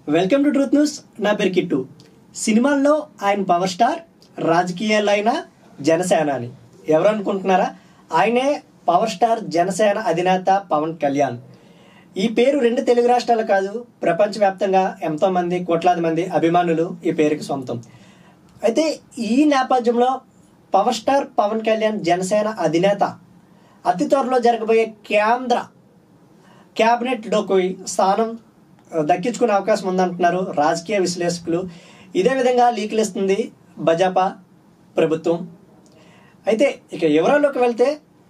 welcome to truth news నా పేరు kit సినిమాల్లో ఆయన పవర్ స్టార్ రాజకీయాల్లో అయినా జనసేన అని ఎవరు అనుకుంటున్నారా ఆయనే పవర్ స్టార్ జనసేన అధినేత పవన్ కళ్యాణ్ ఈ పేరు రెండు తెలుగు రాష్ట్రాలు కాదు ప్రపంచవ్యాప్తంగా ఎంతో మంది కోట్లాది మంది అభిమానులు ఈ పేరుకి సొంతం అయితే ఈ నేపథ్యంలో పవర్ స్టార్ పవన్ కళ్యాణ్ జనసేన అధినేత అతి త్వరలో జరగబోయే కేంద్ర క్యాబినెట్లోకి స్థానం ఆ, దక్కించుకునే అవకాశం ఉందంటున్నారు రాజకీయ విశ్లేషకులు ఇదే విధంగా లీకులు ఇస్తుంది భాజపా ప్రభుత్వం అయితే ఇక వివరాల్లోకి వెళ్తే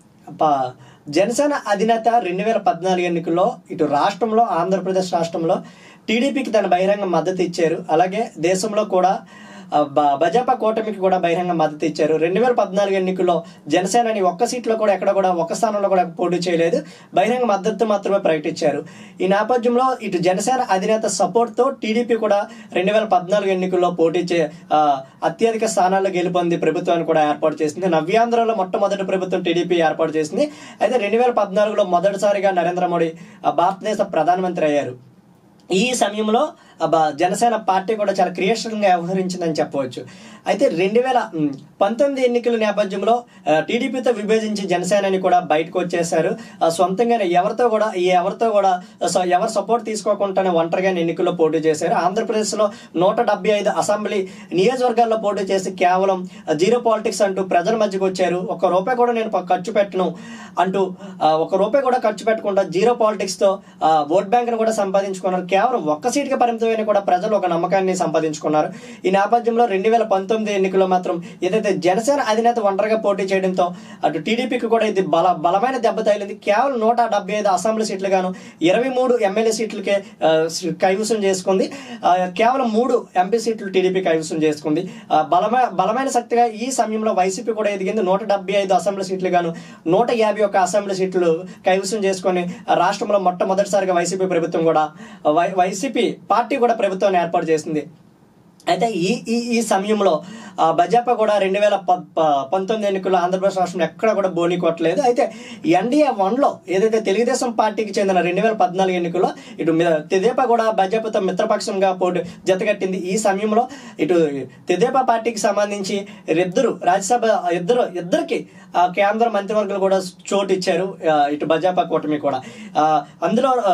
ప- జనసేన అధినేత రెండు వేల పద్నాలుగు ఎన్నికల్లో ఇటు రాష్ట్రంలో ఆంధ్రప్రదేశ్ రాష్ట్రంలో టీడీపీకి తన బహిరంగ మద్దతు ఇచ్చారు అలాగే దేశంలో కూడా ఆ, బ- భాజపా కూటమికి కూడా బహిరంగ మద్దతు ఇచ్చారు రెండు వేల పద్నాలుగు ఎన్నికల్లో జనసేనని ఒక్క సీట్లో కూడా ఎక్కడ కూడా ఒక్క స్థానంలో కూడా పోటీ చేయలేదు బహిరంగ మద్దతు మాత్రమే ప్రకటించారు ఈ నేపథ్యంలో ఇటు జనసేన అధినేత సపోర్ట్తో టీడీపీ కూడా రెండు వేల పద్నాలుగు ఎన్నికల్లో పోటీ చే ఆ, అత్యధిక స్థానాల్లో గెలుపొంది ప్రభుత్వాన్ని కూడా ఏర్పాటు చేసింది నవ్యాంధ్రలో మొట్టమొదటి ప్రభుత్వం టీడీపీ ఏర్పాటు చేసింది అయితే రెండు వేల పద్నాలుగులో మొదటిసారిగా నరేంద్ర మోడీ ఆ, భారతదేశ ప్రధానమంత్రి అయ్యారు ఈ సమయంలో అబ్బా జనసేన పార్టీ కూడా చాలా క్రియేషన్గా వ్యవహరించిందని చెప్పవచ్చు అయితే రెండు వేల ఉమ్, పంతొమ్మిది ఎన్నికల నేపథ్యంలో ఆ, టీడీపీతో విభజించి జనసేనని కూడా బయటకు వచ్చేశారు ఆ, సొంతంగానే ఎవరితో కూడా ఈ ఎవరితో కూడా స- ఎవరు సపోర్ట్ తీసుకోకుండానే ఒంటరిగా ఎన్నికల్లో పోటీ చేశారు ఆంధ్రప్రదేశ్లో నూట డెబ్బై ఐదు అసెంబ్లీ నియోజకవర్గాల్లో పోటీ చేసి కేవలం జీరో పాలిటిక్స్ అంటూ ప్రజల మధ్యకు వచ్చారు ఒక రూపాయి కూడా నేను ప- ఖర్చు పెట్టను అంటూ ఆ, ఒక రూపాయి కూడా ఖర్చు పెట్టకుండా జీరో పాలిటిక్స్ తో ఆ, ఓట్ బ్యాంక్ కూడా సంపాదించుకున్నారు కేవలం ఒక్క సీటుకి పరిమితమైన కూడా ప్రజలు ఒక నమ్మకాన్ని సంపాదించుకున్నారు ఈ నేపథ్యంలో రెండు వేల పంతొమ్మిది ఎన్నికల్లో మాత్రం ఏదైతే జనసేన అధినేత ఒంటరిగా పోటీ చేయడంతో అటు టీడీపీకి కూడా ఇది బల బలమైన దెబ్బ తగిలింది కేవలం నూట డెబ్బై ఐదు అసెంబ్లీ సీట్లు గాను ఇరవై మూడు ఎమ్మెల్యే సీట్లకే ఆ, కైవసం చేసుకుంది ఆ, కేవలం మూడు ఎంపీ సీట్లు టీడీపీ కైవసం చేసుకుంది ఆ, బలమైన బలమైన శక్తిగా ఈ సమయంలో వైసీపీ కూడా ఎదిగింది నూట డెబ్బై ఐదు అసెంబ్లీ సీట్లు గాను నూట యాభై ఒక్క అసెంబ్లీ సీట్లు కైవసం చేసుకొని ఆ, రాష్ట్రంలో మొట్టమొదటిసారిగా వైసీపీ ప్రభుత్వం కూడా వై- వైసీపీ పార్టీ కూడా ప్రభుత్వాన్ని ఏర్పాటు చేసింది అయితే ఈ ఈ ఈ సమయంలో ఆ, భాజపా కూడా రెండు వేల ప- ప- పంతొమ్మిది ఎన్నికల్లో ఆంధ్రప్రదేశ్ రాష్ట్రంలో ఎక్కడ కూడా బోని కొట్టలేదు అయితే ఎన్డీఏ వన్లో ఏదైతే తెలుగుదేశం పార్టీకి చెందిన రెండు వేల పద్నాలుగు ఎన్నికల్లో ఇటు మి- తెదేపా కూడా భాజపాతో మిత్రపక్షంగా పోటీ జతకట్టింది ఈ సమయంలో ఇటు తెదేపా పార్టీకి సంబంధించి ఇద్దరు రాజ్యసభ ఇద్దరు ఇద్దరికి ఆ, కేంద్ర మంత్రివర్గాలు కూడా చోటు ఇచ్చారు ఆ, ఇటు భాజపా కూటమి కూడా ఆ, అందులో ఆ,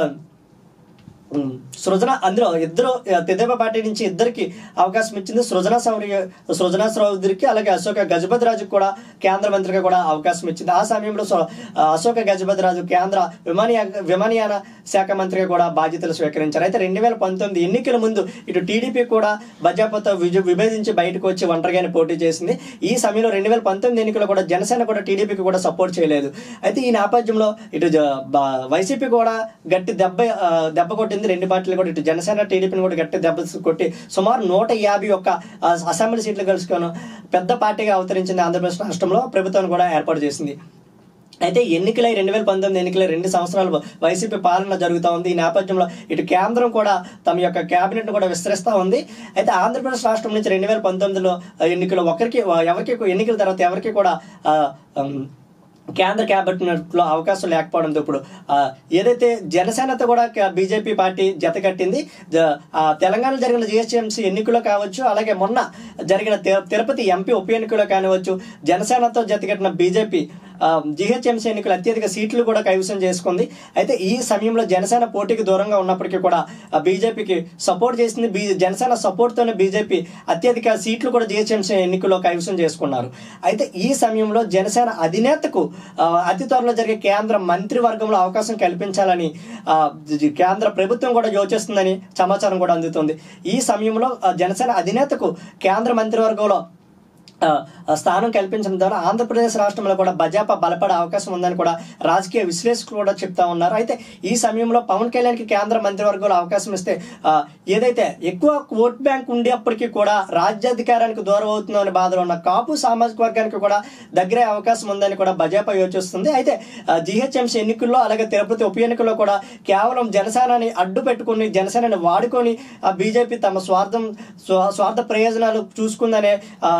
ఉమ్, సృజన అందులో ఇద్దరు ఆ, తెదేపా పార్టీ నుంచి ఇద్దరికి అవకాశం ఇచ్చింది సృజన సౌర్య సృజన సౌదరికి అలాగే అశోక గజపతి రాజుకు కూడా కేంద్ర మంత్రిగా కూడా అవకాశం ఇచ్చింది ఆ సమయంలో సో- ఆ, అశోక గజపతి రాజు కేంద్ర విమానయా విమానయాన శాఖ మంత్రిగా కూడా బాధ్యతలు స్వీకరించారు అయితే రెండు వేల పంతొమ్మిది ఎన్నికల ముందు ఇటు టీడీపీ కూడా భాజపాతో విజ విభేదించి బయటకు వచ్చి ఒంటరిగానే పోటీ చేసింది ఈ సమయంలో రెండు వేల పంతొమ్మిది ఎన్నికల్లో కూడా జనసేన కూడా టీడీపీకి కూడా సపోర్ట్ చేయలేదు అయితే ఈ నేపథ్యంలో ఇటు జ- బా- వైసీపీ కూడా గట్టి దెబ్బ ఆ, దెబ్బ కొట్టింది రెండు పార్టీలు కూడా ఇటు జనసేన టీడీపీని కూడా గట్టి దెబ్బ కొట్టి సుమారు నూట యాభై ఒక్క ఆ, అసెంబ్లీ సీట్లు కలుసుకొని పెద్ద పార్టీగా అవతరించింది ఆంధ్రప్రదేశ్ రాష్ట్రంలో ప్రభుత్వాన్ని కూడా ఏర్పాటు చేసింది అయితే ఎన్నికలై రెండు వేల పంతొమ్మిది ఎన్నికలై రెండు సంవత్సరాలు వైసీపీ పాలన జరుగుతూ ఉంది ఈ నేపథ్యంలో ఇటు కేంద్రం కూడా తమ యొక్క క్యాబినెట్ కూడా విస్తరిస్తూ ఉంది అయితే ఆంధ్రప్రదేశ్ రాష్ట్రం నుంచి రెండు వేల పంతొమ్మిదిలో ఎన్నికలు ఒకరికి ఎవరికి ఎన్నికల తర్వాత ఎవరికి కూడా ఆ, ఉమ్, కేంద్ర క్యాబినెట్ లో అవకాశం లేకపోవడంతో ఇప్పుడు ఆ, ఏదైతే జనసేనతో కూడా బీజేపీ పార్టీ జత కట్టింది జ- ఆ, తెలంగాణలో జరిగిన జిహెచ్ఎంసీ ఎన్నికల్లో కావచ్చు అలాగే మొన్న జరిగిన తి- తిరుపతి ఎంపీ ఉప ఎన్నికలో కానివచ్చు జనసేనతో జత కట్టిన బీజేపీ జిహెచ్ఎంసీ ఎన్నికలు అత్యధిక సీట్లు కూడా కైవసం చేసుకుంది అయితే ఈ సమయంలో జనసేన పోటీకి దూరంగా ఉన్నప్పటికీ కూడా ఆ, బీజేపీకి సపోర్ట్ చేసింది బీ జనసేన సపోర్ట్తోనే బీజేపీ అత్యధిక సీట్లు కూడా జిహెచ్ఎంసీ ఎన్నికల్లో కైవసం చేసుకున్నారు అయితే ఈ సమయంలో జనసేన అధినేతకు ఆ, అతి త్వరలో జరిగే కేంద్ర మంత్రివర్గంలో అవకాశం కల్పించాలని ఆ, జ- కేంద్ర ప్రభుత్వం కూడా యోచిస్తుందని సమాచారం కూడా అందుతుంది ఈ సమయంలో ఆ, జనసేన అధినేతకు కేంద్ర మంత్రివర్గంలో ఆ, ఆ స్థానం కల్పించడం ద్వారా ఆంధ్రప్రదేశ్ రాష్ట్రంలో కూడా భాజపా బలపడే అవకాశం ఉందని కూడా రాజకీయ విశ్లేషకులు కూడా చెప్తా ఉన్నారు అయితే ఈ సమయంలో పవన్ కళ్యాణ్కి కేంద్ర మంత్రివర్గంలో అవకాశం ఇస్తే ఆ, ఏదైతే ఎక్కువ ఓట్ బ్యాంక్ ఉండేప్పటికీ కూడా రాజ్యాధికారానికి దూరం అవుతుందని బాధలో ఉన్న కాపు సామాజిక వర్గానికి కూడా దగ్గరే అవకాశం ఉందని కూడా భాజపా యోచిస్తుంది అయితే జిహెచ్ఎంసీ ఎన్నికల్లో అలాగే తిరుపతి ఉప ఎన్నికల్లో కూడా కేవలం జనసేనని అడ్డు పెట్టుకుని జనసేనని వాడుకొని ఆ బీజేపీ తమ స్వార్థం స్వా- స్వార్థ ప్రయోజనాలు చూసుకుందనే ఆ, జనసేన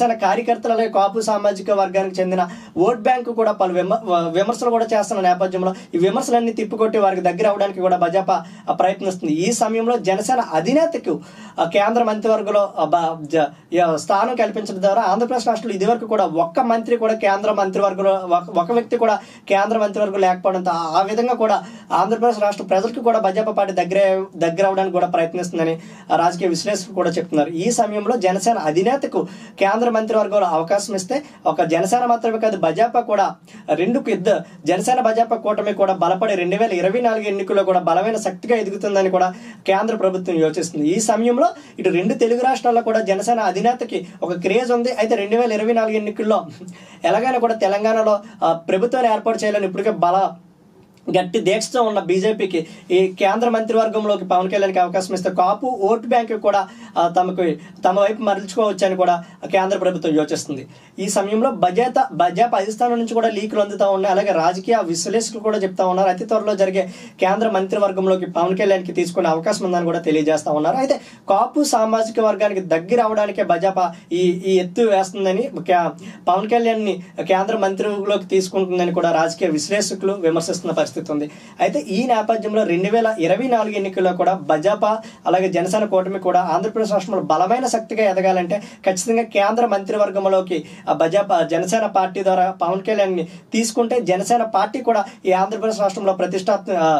జనసేన కార్యకర్తలు అలాగే కాపు సామాజిక వర్గానికి చెందిన ఓట్ బ్యాంకు కూడా పలు విమ విమర్శలు కూడా చేస్తున్న నేపథ్యంలో ఈ విమర్శలన్నీ తిప్పికొట్టి వారికి దగ్గర అవడానికి కూడా భాజపా ఆ, ప్రయత్నిస్తుంది ఈ సమయంలో జనసేన అధినేతకు ఆ, కేంద్ర మంత్రివర్గంలో ఆ, బ- జ- యా, స్థానం కల్పించడం ద్వారా ఆంధ్రప్రదేశ్ రాష్ట్రంలో ఇదివరకు కూడా ఒక్క మంత్రి కూడా కేంద్ర మంత్రివర్గంలో ఒక- ఒక వ్యక్తి కూడా కేంద్ర మంత్రివర్గం లేకపోవడంతో ఆ- ఆ విధంగా కూడా ఆంధ్రప్రదేశ్ రాష్ట్ర ప్రజలకు కూడా భాజపా పార్టీ దగ్గర దగ్గర అవడానికి కూడా ప్రయత్నిస్తుందని ఆ రాజకీయ విశ్లేషకులు కూడా చెప్తున్నారు ఈ సమయంలో జనసేన అధినేతకు కేంద్ర మంత్రివర్గంలో అవకాశం ఇస్తే ఒక జనసేన మాత్రమే కాదు భాజపా కూడా రెండుకు ఇద్దరు జనసేన భాజపా కూటమి కూడా బలపడి రెండు వేల ఇరవై నాలుగు ఎన్నికల్లో కూడా బలమైన శక్తిగా ఎదుగుతుందని కూడా కేంద్ర ప్రభుత్వం యోచిస్తుంది ఈ సమయంలో ఇటు రెండు తెలుగు రాష్ట్రాల్లో కూడా జనసేన అధినేతకి ఒక క్రేజ్ ఉంది అయితే రెండు వేల ఇరవై నాలుగు ఎన్నికల్లో ఎలాగైనా కూడా తెలంగాణలో ఆ, ప్రభుత్వాన్ని ఏర్పాటు చేయాలని ఇప్పటికే బల గట్టి దీక్షతో ఉన్న బీజేపీకి ఈ కేంద్ర మంత్రివర్గంలోకి పవన్ కళ్యాణ్కి అవకాశం ఇస్తే కాపు ఓటు బ్యాంకు కూడా ఆ, తమకు తమ వైపు మరల్చుకోవచ్చని కూడా కేంద్ర ప్రభుత్వం యోచిస్తుంది ఈ సమయంలో బజేత బజాప్ అధిష్టానం నుంచి కూడా లీకులు అందుతా ఉన్నాయి అలాగే రాజకీయ విశ్లేషకులు కూడా చెప్తా ఉన్నారు అతి త్వరలో జరిగే కేంద్ర మంత్రివర్గంలోకి పవన్ కళ్యాణ్కి తీసుకునే అవకాశం ఉందని కూడా తెలియజేస్తా ఉన్నారు అయితే కాపు సామాజిక వర్గానికి దగ్గర అవడానికే బజాపా ఈ ఈ ఎత్తు వేస్తుందని కే- పవన్ కళ్యాణ్ని కేంద్ర మంత్రిలోకి తీసుకుంటుందని కూడా రాజకీయ విశ్లేషకులు విమర్శిస్తున్న పరిస్థితి ఉంది అయితే ఈ నేపథ్యంలో రెండు వేల ఇరవై నాలుగు ఎన్నికల్లో కూడా బజాపా అలాగే జనసేన కూటమి కూడా ఆంధ్రప్రదేశ్ రాష్ట్రంలో బలమైన శక్తిగా ఎదగాలంటే ఖచ్చితంగా కేంద్ర మంత్రివర్గంలోకి ఆ బజాపా జనసేన పార్టీ ద్వారా పవన్ కళ్యాణ్ని తీసుకుంటే జనసేన పార్టీ కూడా ఈ ఆంధ్రప్రదేశ్ రాష్ట్రంలో ప్రతిష్టాత్మ ఆ,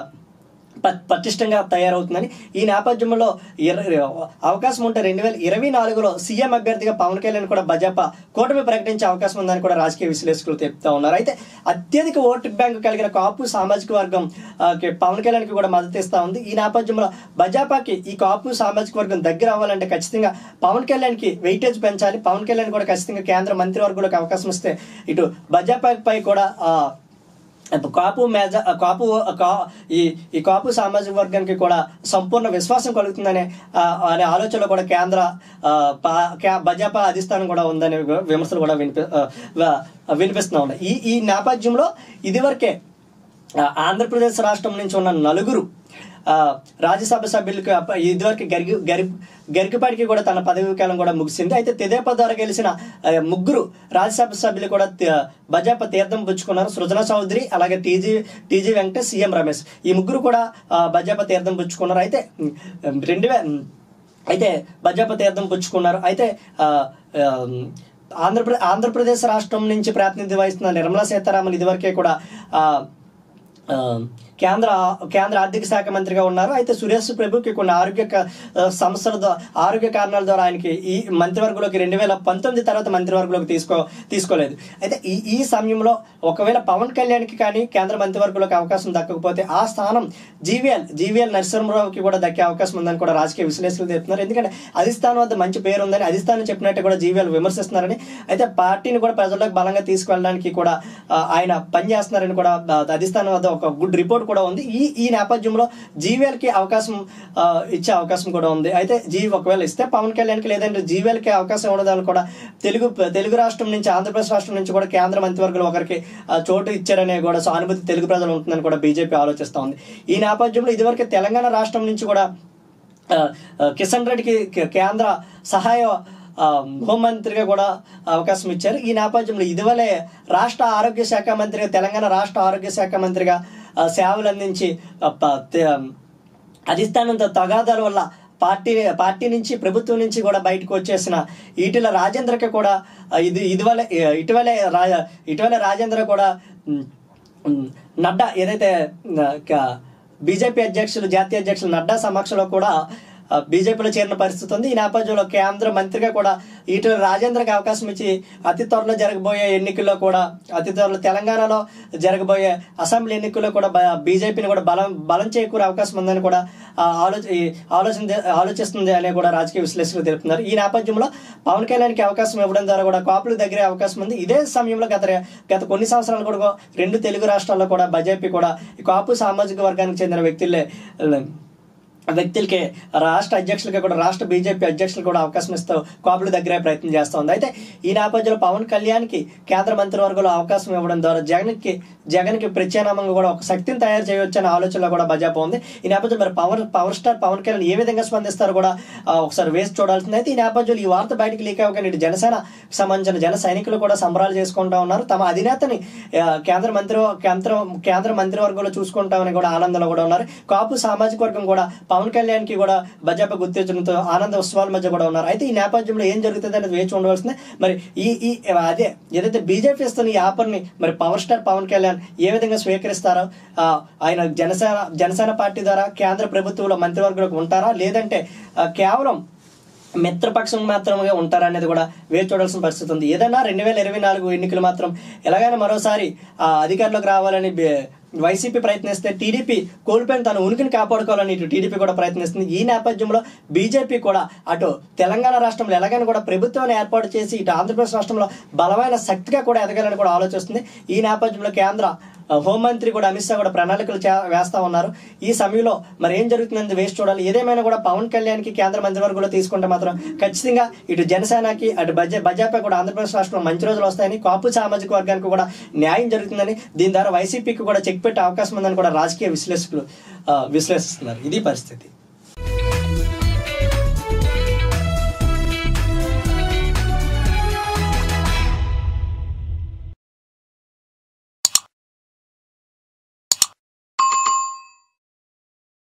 ప- పటిష్టంగా తయారవుతుందని ఈ నేపథ్యంలో ఇర- అవకాశం ఉంటే రెండు వేల ఇరవై నాలుగులో సీఎం అభ్యర్థిగా పవన్ కళ్యాణ్ కూడా భాజపా కూటమి ప్రకటించే అవకాశం ఉందని కూడా రాజకీయ విశ్లేషకులు చెప్తా ఉన్నారు అయితే అత్యధిక ఓటు బ్యాంకు కలిగిన కాపు సామాజిక వర్గం ఆ, కి పవన్ కళ్యాణ్ కి కూడా మద్దతు ఇస్తా ఉంది ఈ నేపథ్యంలో భాజపాకి ఈ కాపు సామాజిక వర్గం దగ్గర అవ్వాలంటే ఖచ్చితంగా పవన్ కళ్యాణ్ కి వెయిటేజ్ పెంచాలి పవన్ కళ్యాణ్ కూడా ఖచ్చితంగా కేంద్ర మంత్రివర్గంలోకి అవకాశం ఇస్తే ఇటు భాజపాపై కూడా ఆ, ఇప్పుడు కాపు మేజ కాపు కా- ఈ ఈ కాపు సామాజిక వర్గానికి కూడా సంపూర్ణ విశ్వాసం కలుగుతుందనే ఆ, అనే ఆలోచనలో కూడా కేంద్ర ఆ, పా- కే- భాజపా అధిష్టానం కూడా ఉందనే వి- విమర్శలు కూడా వినిపి ఆ, వ- వినిపిస్తూ ఉన్నాయి ఈ ఈ నేపథ్యంలో ఇదివరకే ఆ, ఆంధ్రప్రదేశ్ రాష్ట్రం నుంచి ఉన్న నలుగురు ఆ, రాజ్యసభ సభ్యులకు అప్ప- ఇదివరకు గరిగి గరి గరికపాటికి కూడా తన పదవి కాలం కూడా ముగిసింది అయితే తెదేపా ద్వారా గెలిచిన ఆ, ముగ్గురు రాజ్యసభ సభ్యులు కూడా త- భాజపా తీర్థం పుచ్చుకున్నారు సృజన చౌదరి అలాగే TG TG Venkatesh CM Ramesh ఈ ముగ్గురు కూడా ఆ, భాజపా తీర్థం పుచ్చుకున్నారు అయితే ఉమ్, రెండు వే అయితే భాజపా తీర్థం పుచ్చుకున్నారు అయితే ఆ, ఆ, ఆంధ్రప్రదేశ్ ఆంధ్రప్రదేశ్ రాష్ట్రం నుంచి ప్రాతినిధ్యం వహిస్తున్న నిర్మలా సీతారామన్ ఇదివరకే కూడా ఆ, ఆ, కేంద్ర కేంద్ర ఆర్థిక శాఖ మంత్రిగా ఉన్నారు అయితే సురేష్ ప్రభుకి కొన్ని ఆరోగ్య క- ఆ, సమస్యల ద్వారా ఆరోగ్య కారణాల ద్వారా ఆయనకి ఈ మంత్రివర్గంలోకి రెండు వేల పంతొమ్మిది తర్వాత మంత్రివర్గంలోకి తీసుకో తీసుకోలేదు అయితే ఈ ఈ సమయంలో ఒకవేళ పవన్ కళ్యాణ్కి కానీ కేంద్ర మంత్రివర్గంలోకి అవకాశం దక్కకపోతే ఆ స్థానం జీవీఎల్ జీవీఎల్ నరసింహరావుకి కూడా దక్కే అవకాశం ఉందని కూడా రాజకీయ విశ్లేషకులు చెప్తున్నారు ఎందుకంటే అధిష్టానం వద్ద మంచి పేరు ఉందని అధిష్టానం చెప్పినట్టు కూడా జీవీఎల్ విమర్శిస్తున్నారని అయితే పార్టీని కూడా ప్రజల్లోకి బలంగా తీసుకువెళ్ళడానికి కూడా ఆ, ఆయన పనిచేస్తున్నారని కూడా ఆ, అధిష్టానం వద్ద ఒక గుడ్ రిపోర్ట్ కూడా ఉంది ఈ ఈ నేపథ్యంలో జీవీఎల్ కి అవకాశం ఆ, ఇచ్చే అవకాశం కూడా ఉంది అయితే జీవి ఒకవేళ ఇస్తే పవన్ కళ్యాణ్ కి లేదంటే జీవీఎల్ కి అవకాశం ఉండదని కూడా తెలుగు తెలుగు రాష్ట్రం నుంచి ఆంధ్రప్రదేశ్ రాష్ట్రం నుంచి కూడా కేంద్ర మంత్రివర్గంలో ఒకరికి ఆ, చోటు ఇచ్చారనే కూడా సానుభూతి తెలుగు ప్రజలు ఉంటుందని కూడా బీజేపీ ఆలోచిస్తా ఉంది ఈ నేపథ్యంలో ఇదివరకు తెలంగాణ రాష్ట్రం నుంచి కూడా ఆ, ఆ, కిషన్ రెడ్డికి కే- కేంద్ర సహాయ ఆ, హోంమంత్రిగా కూడా అవకాశం ఇచ్చారు ఈ నేపథ్యంలో ఇటీవలే రాష్ట్ర ఆరోగ్య శాఖ మంత్రిగా తెలంగాణ రాష్ట్ర ఆరోగ్య శాఖ మంత్రిగా ఆ, సేవలు అందించి ఆ, ప- తె- అధిష్టానంతో తగాదాల వల్ల పార్టీ పార్టీ నుంచి ప్రభుత్వం నుంచి కూడా బయటకు వచ్చేసిన ఈటెల రాజేంద్రకి కూడా ఆ, ఇది ఇటీవలే ఇటీవలే రా ఇటీవలే రాజేంద్ర కూడా ఉమ్, ఉమ్, నడ్డా ఏదైతే ఆ, క- బీజేపీ అధ్యక్షులు జాతీయ అధ్యక్షులు నడ్డా సమక్షంలో కూడా ఆ, బీజేపీలో చేరిన పరిస్థితి ఉంది ఈ నేపథ్యంలో కేంద్ర మంత్రిగా కూడా ఈటల రాజేంద్రకి అవకాశం ఇచ్చి అతి త్వరలో జరగబోయే ఎన్నికల్లో కూడా అతి త్వరలో తెలంగాణలో జరగబోయే అసెంబ్లీ ఎన్నికల్లో కూడా బ- బీజేపీని కూడా బలం బలం చేకూరే అవకాశం ఉందని కూడా ఆ, ఆలోచ ఈ ఆలోచన ఆలోచిస్తుంది అని కూడా రాజకీయ విశ్లేషకులు తెలుపుతున్నారు ఈ నేపథ్యంలో పవన్ కళ్యాణ్కి అవకాశం ఇవ్వడం ద్వారా కూడా కాపులకు దగ్గరే అవకాశం ఉంది ఇదే సమయంలో గత రె- గత కొన్ని సంవత్సరాలు కూడా రెండు తెలుగు రాష్ట్రాల్లో కూడా బీజేపీ కూడా ఈ కాపు సామాజిక వర్గానికి చెందిన వ్యక్తులే వ్యక్తులకి రాష్ట్ర అధ్యక్షులకి కూడా రాష్ట్ర బీజేపీ అధ్యక్షులు కూడా అవకాశం ఇస్తూ కాపుల దగ్గరే ప్రయత్నం చేస్తూ ఉంది అయితే ఈ నేపథ్యంలో పవన్ కళ్యాణ్కి కేంద్ర మంత్రివర్గంలో అవకాశం ఇవ్వడం ద్వారా జగన్కి జగన్కి ప్రత్యానామంగా కూడా ఒక శక్తిని తయారు చేయవచ్చు అనే ఆలోచనలో కూడా భాజపా ఉంది ఈ నేపథ్యంలో మరి power power star Pawan Kalyan ఏ విధంగా స్పందిస్తారో కూడా ఆ, ఒకసారి వేసి చూడాల్సింది అయితే ఈ నేపథ్యంలో ఈ వార్త బయటికి లీక్ అవ్వగానే ఇటు జనసేన సంబంధించిన జన సైనికులు కూడా సంబరాలు చేసుకుంటా ఉన్నారు తమ అధినేతని ఆ, కేంద్ర మంత్రి కేంద్ర కేంద్ర మంత్రివర్గంలో చూసుకుంటామని కూడా ఆనందంలో కూడా ఉన్నారు కాపు సామాజిక వర్గం కూడా పవన్ కళ్యాణ్ కి కూడా భాజపా గుర్తించడంతో ఆనంద ఉత్సవాల మధ్య కూడా ఉన్నారు అయితే ఈ నేపథ్యంలో ఏం జరుగుతుంది అనేది వేచి ఉండవలసిందే మరి ఈ ఈ అదే ఏదైతే బీజేపీ ఇస్తున్న ఈ ఆఫర్ని మరి పవర్ స్టార్ పవన్ కళ్యాణ్ ఏ విధంగా స్వీకరిస్తారో ఆ, ఆయన జనసేన జనసేన పార్టీ ద్వారా కేంద్ర ప్రభుత్వంలో మంత్రివర్గంలోకి ఉంటారా లేదంటే ఆ, కేవలం మిత్రపక్షం మాత్రమే ఉంటారనేది కూడా వేచి చూడాల్సిన పరిస్థితి ఉంది ఏదైనా రెండు వేల ఇరవై నాలుగు ఎన్నికలు మాత్రం ఎలాగైనా మరోసారి ఆ అధికారంలోకి రావాలని బే- వైసీపీ ప్రయత్నిస్తే టీడీపీ కోల్పోయిన తన ఉనికిని కాపాడుకోవాలని ఇటు టీడీపీ కూడా ప్రయత్నిస్తుంది ఈ నేపథ్యంలో బీజేపీ కూడా అటు తెలంగాణ రాష్ట్రంలో ఎలాగైనా కూడా ప్రభుత్వాన్ని ఏర్పాటు చేసి ఇటు ఆంధ్రప్రదేశ్ రాష్ట్రంలో బలమైన శక్తిగా కూడా ఎదగాలని కూడా ఆలోచిస్తుంది ఈ నేపథ్యంలో కేంద్ర ఆ, హోంమంత్రి కూడా అమిత్ షా కూడా ప్రణాళికలు చే- వేస్తా ఉన్నారు ఈ సమయంలో మరి ఏం జరుగుతుందని వేసి చూడాలి ఏదేమైనా కూడా పవన్ కళ్యాణ్కి కేంద్ర మంత్రివర్గంలో తీసుకుంటే మాత్రం ఖచ్చితంగా ఇటు జనసేనకి అటు బజ బజాపా కూడా ఆంధ్రప్రదేశ్ రాష్ట్రంలో మంచి రోజులు వస్తాయని కాపు సామాజిక వర్గానికి కూడా న్యాయం జరుగుతుందని దీని ద్వారా వైసీపీకి కూడా చెక్ పెట్టే అవకాశం ఉందని కూడా రాజకీయ విశ్లేషకులు ఆ, విశ్లేషిస్తున్నారు ఇది పరిస్థితి